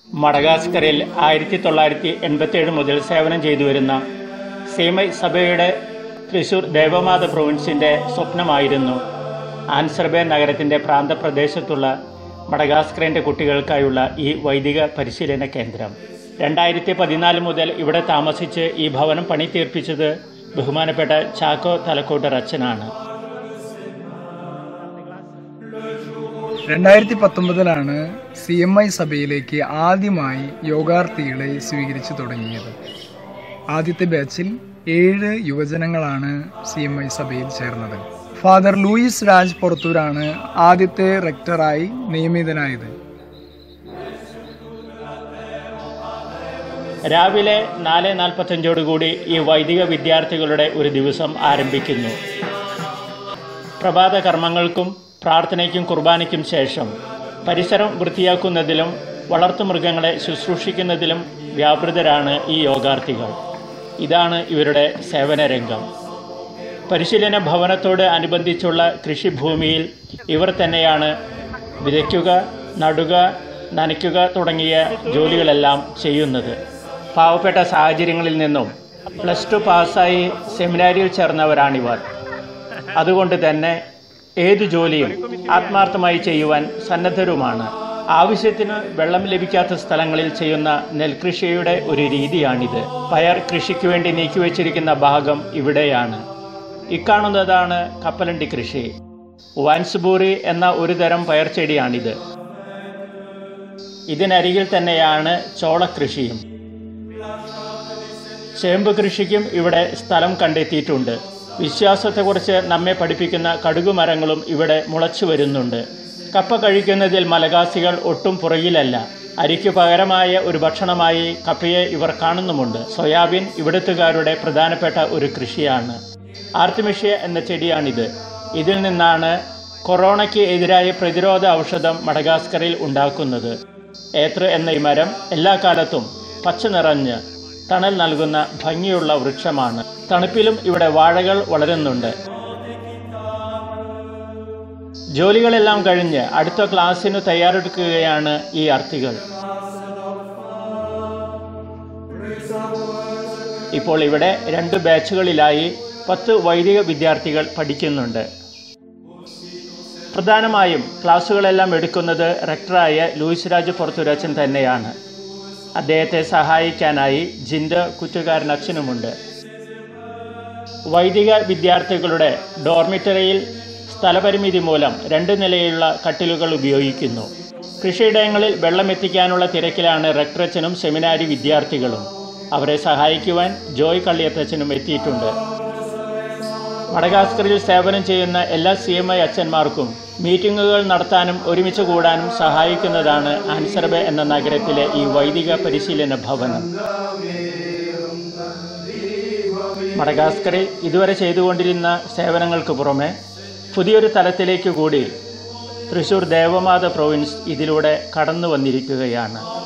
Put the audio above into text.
മഡഗാസ്കറിൽ ആയിരത്തി തൊള്ളായിരത്തി എൺപത്തിയേഴ് മുതൽ സേവനം ചെയ്തു വരുന്ന സീമൈ സഭയുടെ തൃശൂർ ദേവമാത പ്രൊവിൻസിൻ്റെ സ്വപ്നമായിരുന്നു ആൻസർബേ നഗരത്തിൻ്റെ പ്രാന്തപ്രദേശത്തുള്ള മഡഗാസ്കറിൻ്റെ കുട്ടികൾക്കായുള്ള ഈ വൈദിക പരിശീലന കേന്ദ്രം രണ്ടായിരത്തി പതിനാല് മുതൽ ഇവിടെ താമസിച്ച് ഈ ഭവനം പണി തീർപ്പിച്ചത് ബഹുമാനപ്പെട്ട ചാക്കോ തലക്കോട്ടർ അച്ഛനാണ് രണ്ടായിരത്തി പത്തൊമ്പതിലാണ് സി എം ഐ സഭയിലേക്ക് ആദ്യമായി യോഗാർത്ഥികളെ സ്വീകരിച്ചു തുടങ്ങിയത് ആദ്യത്തെ ബാച്ചിൽ ഏഴ് യുവജനങ്ങളാണ് സി എം ഐ സഭയിൽ ചേർന്നത് ഫാദർ ലൂയിസ് രാജ് പുറത്തൂരാണ് ആദ്യത്തെ റെക്ടറായി നിയമിതനായത് രാവിലെ നാല് നാൽപ്പത്തഞ്ചോടുകൂടി ഈ വൈദിക വിദ്യാർത്ഥികളുടെ ഒരു ദിവസം ആരംഭിക്കുന്നു പ്രഭാത കർമ്മങ്ങൾക്കും പ്രാർത്ഥനയ്ക്കും കുർബാനയ്ക്കും ശേഷം പരിസരം വൃത്തിയാക്കുന്നതിലും വളർത്തുമൃഗങ്ങളെ ശുശ്രൂഷിക്കുന്നതിലും വ്യാപൃതരാണ് ഈ യോഗാർത്ഥികൾ ഇതാണ് ഇവരുടെ സേവന രംഗം പരിശീലന ഭവനത്തോട് അനുബന്ധിച്ചുള്ള കൃഷിഭൂമിയിൽ ഇവർ തന്നെയാണ് വിതയ്ക്കുക നടുക നനയ്ക്കുക തുടങ്ങിയ ജോലികളെല്ലാം ചെയ്യുന്നത് പാവപ്പെട്ട സാഹചര്യങ്ങളിൽ നിന്നും പ്ലസ് ടു പാസ്സായി സെമിനാരിയിൽ ചേർന്നവരാണിവർ അതുകൊണ്ട് തന്നെ ഏതു ജോലിയും ആത്മാർത്ഥമായി ചെയ്യുവാൻ സന്നദ്ധരുമാണ് ആവശ്യത്തിന് വെള്ളം ലഭിക്കാത്ത സ്ഥലങ്ങളിൽ ചെയ്യുന്ന നെൽകൃഷിയുടെ ഒരു രീതിയാണിത് പയർ കൃഷിക്ക് വേണ്ടി നീക്കിവെച്ചിരിക്കുന്ന ഭാഗം ഇവിടെയാണ് ഇക്കാണുന്നതാണ് കപ്പലണ്ടി കൃഷി വാൻസ്ബൂറി എന്ന ഒരു തരം പയർ ചെടിയാണിത് ഇതിനരികിൽ തന്നെയാണ് ചോളകൃഷിയും ചേമ്പ് കൃഷിക്കും ഇവിടെ സ്ഥലം കണ്ടെത്തിയിട്ടുണ്ട് വിശ്വാസത്തെക്കുറിച്ച് നമ്മെ പഠിപ്പിക്കുന്ന കടുകുമരങ്ങളും ഇവിടെ മുളച്ചു വരുന്നുണ്ട് കപ്പ കഴിക്കുന്നതിൽ മലകാസികൾ ഒട്ടും പുറകിലല്ല അരിക്ക് പകരമായ ഒരു ഭക്ഷണമായി കപ്പയെ ഇവർ കാണുന്നുമുണ്ട് സോയാബീൻ ഇവിടുത്തുകാരുടെ പ്രധാനപ്പെട്ട ഒരു കൃഷിയാണ് ആർത്തിമിഷ്യ എന്ന ചെടിയാണിത് ഇതിൽ നിന്നാണ് കൊറോണയ്ക്ക് എതിരായ പ്രതിരോധ ഔഷധം മഡഗാസ്കറിൽ ഉണ്ടാക്കുന്നത് ഏത്ര എന്ന ഈ മരം എല്ലാ കാലത്തും പച്ച നിറഞ്ഞ് തണൽ നൽകുന്ന ഭംഗിയുള്ള വൃക്ഷമാണ് തണുപ്പിലും ഇവിടെ വാഴകൾ വളരുന്നുണ്ട് ജോലികളെല്ലാം കഴിഞ്ഞ് അടുത്ത ക്ലാസ്സിന് തയ്യാറെടുക്കുകയാണ് ഈ അർത്ഥികൾ ഇപ്പോൾ ഇവിടെ രണ്ട് ബാച്ചുകളിലായി പത്ത് വൈദിക വിദ്യാർത്ഥികൾ പഠിക്കുന്നുണ്ട് പ്രധാനമായും ക്ലാസ്സുകളെല്ലാം എടുക്കുന്നത് റെക്ടറായ ലൂയിസ് രാജ് പുറത്തുരച്ചൻ തന്നെയാണ് അദ്ദേഹത്തെ സഹായിക്കാനായി ജിൻഡ് കുറ്റുകാരൻ അച്ഛനുമുണ്ട് വൈദിക വിദ്യാർത്ഥികളുടെ ഡോർമിറ്ററിയിൽ സ്ഥലപരിമിതി മൂലം രണ്ട് നിലയിലുള്ള കട്ടിലുകൾ ഉപയോഗിക്കുന്നു കൃഷിയിടങ്ങളിൽ വെള്ളം എത്തിക്കാനുള്ള തിരക്കിലാണ് റെക്ടറച്ചനും സെമിനാരി വിദ്യാർത്ഥികളും അവരെ സഹായിക്കുവാൻ ജോയ് കള്ളിയത്തച്ഛനും എത്തിയിട്ടുണ്ട് മഡഗാസ്കറിൽ സേവനം ചെയ്യുന്ന എല്ലാ സി എം ഐ അച്ഛന്മാർക്കും മീറ്റിങ്ങുകൾ നടത്താനും ഒരുമിച്ച് കൂടാനും സഹായിക്കുന്നതാണ് ആൻസർബെ എന്ന നഗരത്തിലെ ഈ വൈദിക പരിശീലന ഭവനം മഡഗാസ്കറിൽ ഇതുവരെ ചെയ്തുകൊണ്ടിരുന്ന സേവനങ്ങൾക്ക് പുറമെ പുതിയൊരു തലത്തിലേക്ക് കൂടി തൃശൂർ ദേവമാത പ്രൊവിൻസ് ഇതിലൂടെ കടന്നു വന്നിരിക്കുകയാണ്